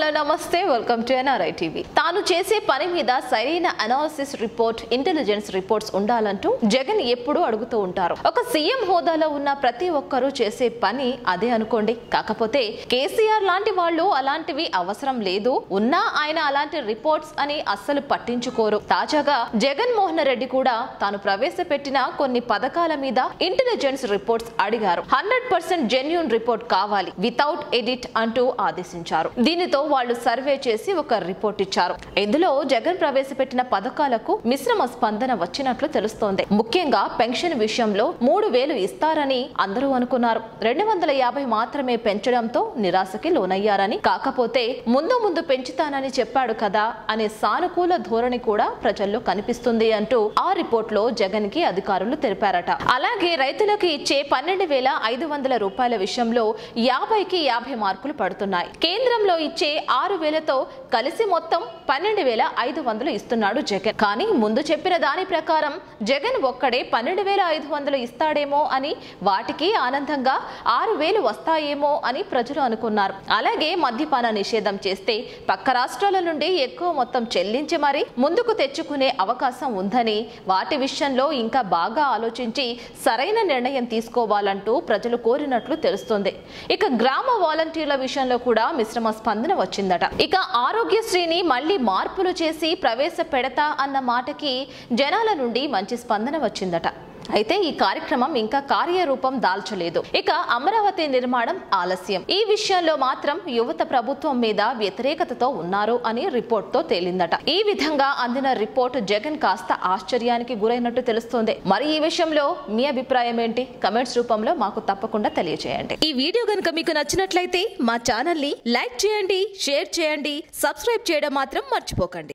hello నమస్తే welcome to NRI TV తాను చేసే పని మీద సరైన అనాలిసిస్ రిపోర్ట్ ఇంటెలిజెన్స్ రిపోర్ట్స్ ఉండాలంటూ జగన్ ఎప్పుడూ అడుగుతూ ఉంటారు ఒక సీఎం హోదాలో ఉన్న ప్రతి ఒక్కరూ చేసే పని అదే అనుకోండి కాకపోతే కేసీఆర్ లాంటి వాళ్ళు అలాంటివి అవసరం లేదు ఉన్నా ఆయన అలాంటి రిపోర్ట్స్ అని అస్సలు పట్టించుకోరు తాజాగా జగన్ మోహన్ రెడ్డి కూడా తాను ప్రవేశపెట్టిన కొన్ని పథకాల మీద ఇంటెలిజెన్స్ రిపోర్ట్స్ అడిగారు హండ్రెడ్ పర్సెంట్ జెన్యున్ రిపోర్ట్ కావాలి వితౌట్ ఎడిట్ అంటూ ఆదేశించారు దీనితో వాళ్ళు సర్వే చేసి ఒక రిపోర్ట్ ఇచ్చారు ఇందులో జగన్ ప్రవేశపెట్టిన పథకాలకు మిశ్రమ స్పందన వచ్చినట్లు తెలుస్తోంది ముఖ్యంగా పెన్షన్ విషయంలో మూడు వేలు ఇస్తారని అందరూ అనుకున్నారు రెండు వందల యాభై మాత్రమే పెంచడంతో నిరాశకి లోనయ్యారని కాకపోతే ముందు ముందు పెంచుతానని చెప్పాడు కదా అనే సానుకూల ధోరణి కూడా ప్రజల్లో కనిపిస్తుంది అంటూ ఆ రిపోర్ట్ లో జగన్ కి అధికారులు తెలిపారట అలాగే రైతులకు ఇచ్చే పన్నెండు వేల ఐదు వందల రూపాయల విషయంలో యాభైకి యాభై మార్కులు పడుతున్నాయి కేంద్రంలో ఇచ్చే ఆరు వేలతో కలిసి మొత్తం పన్నెండు వేల ఐదు వందలు ఇస్తున్నాడు జగన్ కానీ ముందు చెప్పిన దాని ప్రకారం జగన్ ఒక్కడే పన్నెండు వేల ఐదు వందలు ఇస్తాడేమో అని వాటికి ఆనందంగా ఆరు వేలు వస్తాయేమో అని ప్రజలు అనుకున్నారు అలాగే మద్యపాన నిషేధం చేస్తే పక్క రాష్ట్రాల నుండి ఎక్కువ మొత్తం చెల్లించి మరి ముందుకు తెచ్చుకునే అవకాశం ఉందని వాటి విషయంలో ఇంకా బాగా ఆలోచించి సరైన నిర్ణయం తీసుకోవాలంటూ ప్రజలు కోరినట్లు తెలుస్తుంది ఇక గ్రామ వాలంటీర్ల విషయంలో కూడా మిశ్రమ స్పందన వచ్చిందట ఇక ఆరోగ్యశ్రీని మళ్ళీ మార్పులు చేసి ప్రవేశపెడతా అన్న మాటకి జనాల నుండి మంచి స్పందన వచ్చిందట అయితే ఈ కార్యక్రమం ఇంకా కార్యరూపం దాల్చలేదు ఇక అమరావతి నిర్మాణం ఆలస్యం ఈ విషయంలో మాత్రం యువత ప్రభుత్వం మీద వ్యతిరేకతతో ఉన్నారు అని రిపోర్ట్ తో తేలిందట ఈ విధంగా అందిన రిపోర్ట్ జగన్ కాస్త ఆశ్చర్యానికి గురైనట్టు తెలుస్తోంది మరి ఈ విషయంలో మీ అభిప్రాయం ఏంటి కమెంట్స్ రూపంలో మాకు తప్పకుండా తెలియజేయండి ఈ వీడియో గనుక మీకు నచ్చినట్లయితే మా ఛానల్ ని లైక్ చేయండి షేర్ చేయండి సబ్స్క్రైబ్ చేయడం మాత్రం మర్చిపోకండి